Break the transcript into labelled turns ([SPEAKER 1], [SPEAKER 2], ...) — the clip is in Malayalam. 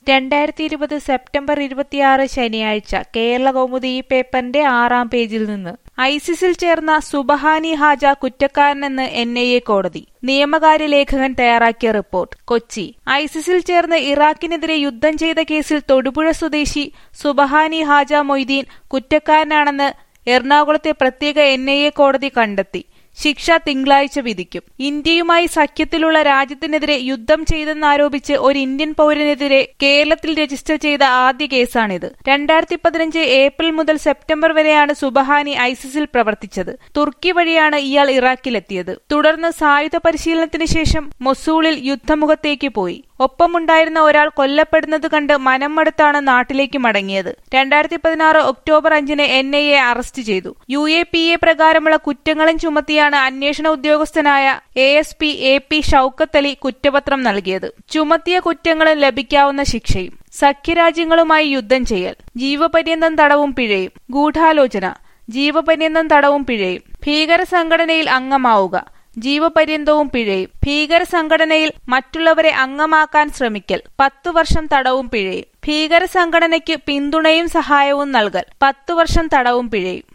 [SPEAKER 1] രണ്ടായിരത്തി ഇരുപത് സെപ്റ്റംബർ ഇരുപത്തിയാറ് ശനിയാഴ്ച കേരള കൗമുദി ഈ പേപ്പറിന്റെ ആറാം പേജിൽ നിന്ന് ഐസിസിൽ ചേർന്ന സുബഹാനി ഹാജ കുറ്റക്കാരനെന്ന് എൻ ഐ എ കോടതി നിയമകാര്യ ലേഖകൻ തയ്യാറാക്കിയ റിപ്പോർട്ട് കൊച്ചി ഐസിസിൽ ചേർന്ന് ഇറാഖിനെതിരെ യുദ്ധം ചെയ്ത കേസിൽ തൊടുപുഴ സ്വദേശി സുബഹാനി ഹാജ മൊയ്തീൻ കുറ്റക്കാരനാണെന്ന് എറണാകുളത്തെ പ്രത്യേക എൻ ഐ എ കോടതി കണ്ടെത്തി ശിക്ഷ തിങ്കളാഴ്ച വിധിക്കും ഇന്ത്യയുമായി സഖ്യത്തിലുള്ള രാജ്യത്തിനെതിരെ യുദ്ധം ചെയ്തെന്നാരോപിച്ച് ഒരു ഇന്ത്യൻ പൗരനെതിരെ കേരളത്തിൽ രജിസ്റ്റർ ചെയ്ത ആദ്യ കേസാണിത് രണ്ടായിരത്തി പതിനഞ്ച് ഏപ്രിൽ മുതൽ സെപ്റ്റംബർ വരെയാണ് സുബഹാനി ഐസിസിൽ പ്രവർത്തിച്ചത് തുർക്കി വഴിയാണ് ഇയാൾ ഇറാഖിലെത്തിയത് തുടർന്ന് സായുധ പരിശീലനത്തിന് ശേഷം മൊസൂളിൽ യുദ്ധമുഖത്തേക്ക് പോയി ഒപ്പമുണ്ടായിരുന്ന ഒരാൾ കൊല്ലപ്പെടുന്നത് കണ്ട് മനം മടുത്താണ് നാട്ടിലേക്ക് മടങ്ങിയത് രണ്ടായിരത്തി പതിനാറ് ഒക്ടോബർ അഞ്ചിന് എൻ ഐ എ അറസ്റ്റ് ചെയ്തു യു എ പി എ പ്രകാരമുള്ള കുറ്റങ്ങളും ചുമത്തിയാണ് അന്വേഷണ ഉദ്യോഗസ്ഥനായ A S P A P Shoukath Ali കുറ്റപത്രം നൽകിയത് ചുമത്തിയ കുറ്റങ്ങളും ലഭിക്കാവുന്ന ശിക്ഷയും സഖ്യരാജ്യങ്ങളുമായി യുദ്ധം ചെയ്യൽ ജീവപര്യന്തം തടവും പിഴയും ഗൂഢാലോചന ജീവപര്യന്തം തടവും പിഴയും ഭീകര സംഘടനയിൽ അംഗമാവുക ജീവപര്യന്തവും പിഴയും ഭീകര സംഘടനയിൽ മറ്റുള്ളവരെ അംഗമാക്കാൻ ശ്രമിക്കൽ പത്തു വർഷം തടവും പിഴയും ഭീകര സംഘടനയ്ക്ക് പിന്തുണയും സഹായവും നൽകൽ പത്തു വർഷം തടവും പിഴയും